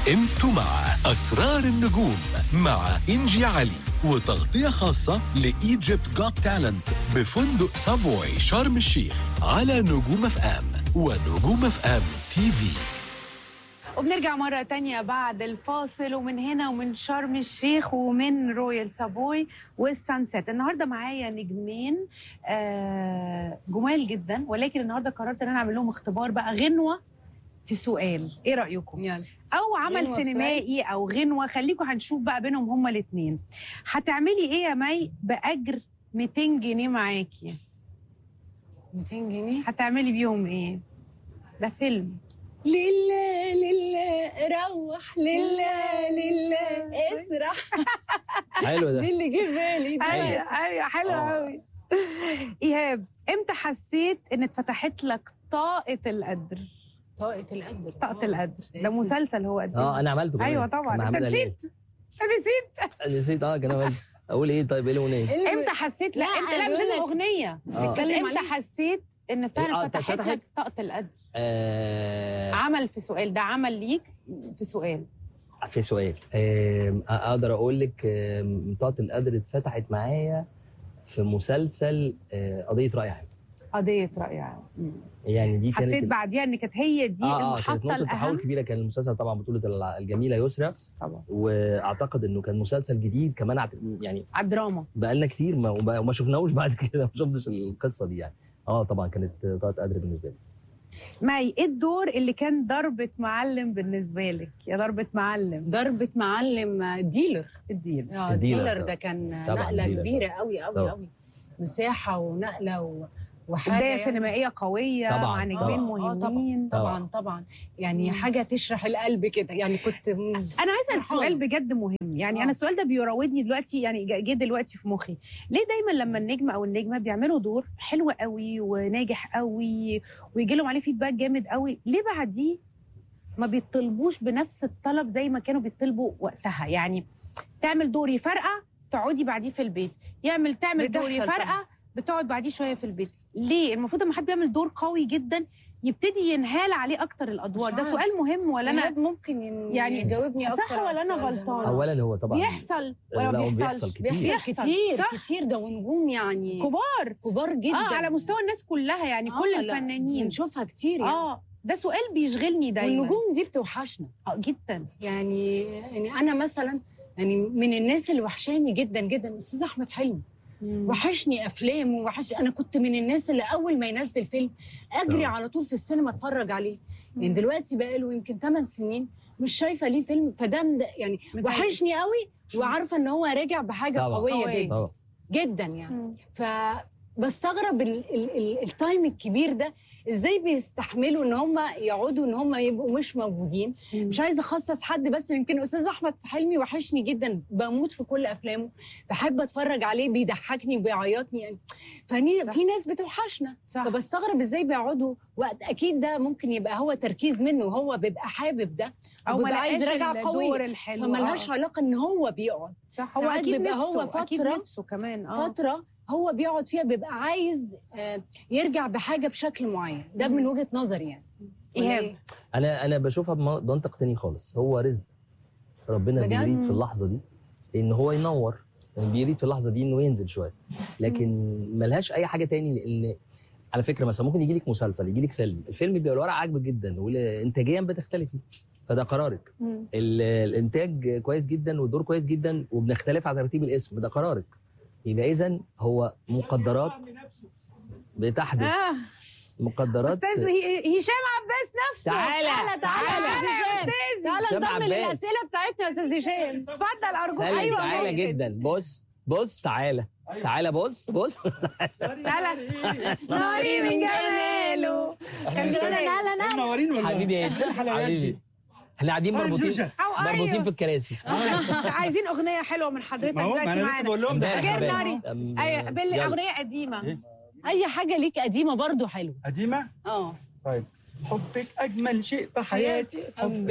انتوا مع أسرار النجوم مع إنجي علي وتغطية خاصة لإيجيبت جوت تالنت بفندق سافوي شرم الشيخ على نجوم اف ام ونجوم اف ام تي في وبنرجع مرة تانية بعد الفاصل ومن هنا ومن شرم الشيخ ومن رويال سافوي والسانسيت النهاردة معايا نجمين آه، جمال جدا ولكن النهاردة قررت ان انا اعمل لهم اختبار بقى غنوة في سؤال ايه رأيكم؟ يلا او عمل غنوة في سينمائي او غنوة خليكم هنشوف بقى بينهم هما الاتنين هتعملي ايه يا مي بأجر 200 جنيه معاكي 200 جنيه هتعملي بيهم ايه؟ ده فيلم لله لله روح لله لله اسرح حلو ده دي اللي جه بالي ده. ايوه ايوه حلو آه. قوي ايهاب امتى حسيت ان اتفتحت لك طاقه القدر طاقة القدر طاقه آه. القدر ده اسم. مسلسل هو قد اه إيه؟ انا عملته كمان ايوه كان طبعا مع انت حمادة نسيت أنا نسيت هلال. نسيت اه كان عملت اقول ايه طيب ايه الاغنيه اللي- امتى حسيت لا لا، امتى لا أنا مش بقول لازم لك- اغنيه آه. بس تتكلم امتى عليه. حسيت ان آه، فعلا فتحت اتفتحت؟ لك طاقه القدر آه عمل في سؤال ده عمل ليك في سؤال في سؤال آم، اقدر اقول لك آم، طاقه القدر اتفتحت معايا في مسلسل آه، قضيه راي عام قضيه راي عام مم. يعني دي كانت حسيت ال- بعديها ان كانت هي دي اه اه كانت المحطه نقطه تحول الاهم كبيره كان المسلسل طبعا بطوله الع- الجميله يسرا طبعا واعتقد انه كان مسلسل جديد كمان عت- يعني على الدراما بقالنا كتير ما وما وما شفناهوش بعد كده ما شفناش القصه دي يعني اه طبعا كانت طاقه قدر بالنسبه لي ماي ايه الدور اللي كان ضربة معلم بالنسبة لك يا ضربة معلم ضربة معلم ديلر الدين اه الديلر الديلر طبعا. ده كان طبعا نقلة الديلر كبيرة قوي قوي طبعا. قوي مساحة ونقلة و... وحاجة بداية يعني- سينمائية قوية طبعاً، مع نجمين طبعاً. آه، طبعاً. مهمين طبعا طبعا يعني مم. حاجة تشرح القلب كده يعني كنت م- انا عايزه فرحانة. السؤال بجد مهم يعني آه. انا السؤال ده بيراودني دلوقتي يعني جا- جه دلوقتي في مخي ليه دايما لما النجم او النجمه بيعملوا دور حلو قوي وناجح قوي ويجي لهم عليه فيدباك جامد قوي ليه بعديه ما بيطلبوش بنفس الطلب زي ما كانوا بيطلبوا وقتها يعني تعمل دور يفرقع تقعدي بعديه في البيت يعمل تعمل دور بتحصل يفرقع بتقعد بعديه شويه في البيت ليه المفروض لما حد بيعمل دور قوي جدا يبتدي ينهال عليه اكتر الادوار مش ده عارف. سؤال مهم ولا انا إيهاب ممكن ين- يعني يعني يجاوبني صح اكتر على ولا أنا السؤال ده. غلطانة؟ اولا هو طبعا بيحصل ولا لا، ما هو بيحصلش بيحصل كتير. بيحصل بيحصل، كتير صح. كتير ده ونجوم يعني كبار كبار جدا اه على مستوى الناس كلها يعني آه، كل لا، الفنانين بنشوفها كتير يعني اه ده سؤال بيشغلني دايما والنجوم دي بتوحشنا اه جدا يعني يعني انا مثلا يعني من الناس اللي وحشاني جدا جدا استاذ احمد حلمي وحشني افلامه وحش انا كنت من الناس اللي اول ما ينزل فيلم اجري طبعا. على طول في السينما اتفرج عليه يعني مم. دلوقتي بقاله يمكن 8 سنين مش شايفه ليه فيلم فده مد- يعني مضايق. وحشني قوي وعارفه ان هو راجع بحاجه طبعا. قويه قوية. جدا طبعا جدا يعني مم. فبستغرب ال ال ال التايم الكبير ده ازاي بيستحملوا ان هم يقعدوا ان هم يبقوا مش موجودين مش عايزه اخصص حد بس يمكن استاذ احمد حلمي وحشني جدا بموت في كل افلامه بحب اتفرج عليه بيضحكني وبيعيطني يعني فني صح. في ناس بتوحشنا صح فبستغرب ازاي بيقعدوا وقت اكيد ده ممكن يبقى هو تركيز منه وهو بيبقى حابب ده او ما وبيبقى عايز لقاش يراجع الدور قوي الحلو فملهاش آه. علاقه ان هو بيقعد صح هو ساعات اكيد بيبقى نفسه هو اكيد فترة- نفسه كمان اه فتره هو بيقعد فيها بيبقى عايز آه، يرجع بحاجه بشكل معين ده من وجهه نظري يعني ولا ايهاب إيه؟ انا انا بشوفها بمنطق تاني خالص هو رزق ربنا بجد؟ بيريد في اللحظه دي ان هو ينور يعني بيريد في اللحظه دي انه ينزل شويه لكن ملهاش اي حاجه تاني لان على فكره مثلا ممكن يجي لك مسلسل يجي لك فيلم الفيلم بيبقى الورق عاجبك جدا والانتاجيا بتختلفي فده قرارك مم. ال- الانتاج كويس جدا والدور كويس جدا وبنختلف على ترتيب الاسم ده قرارك يبقى اذا هو مقدرات بتحدث اه مقدرات استاذ هي- هشام عباس نفسه تعالى تعالى تعالى تعالى يا يا أستاذ استاذي تعالى هشام نكمل عباس. الاسئله بتاعتنا يا استاذ هشام اتفضل ارجوك تعالى ايوه تعالى ممكن. جدا بص بص تعالى تعالى بص بص تعالى ناري من جماله كان اهلا جمال اهلا منورين والله حبيبي يا الحلويات حبيبي دي احنا قاعدين أنا مربوطين جوجة. أو مربوطين أيوه. في الكراسي عايزين اغنيه حلوه من حضرتك ما هو ما دلوقتي انا لسه بقول معانا لهم ده امبارح غير امبارح. ناري. أم- ايوه يلا. بالاغنيه قديمه إيه؟ اي حاجه ليك قديمه برضو حلو قديمه اه طيب حبك اجمل شيء في حياتي حب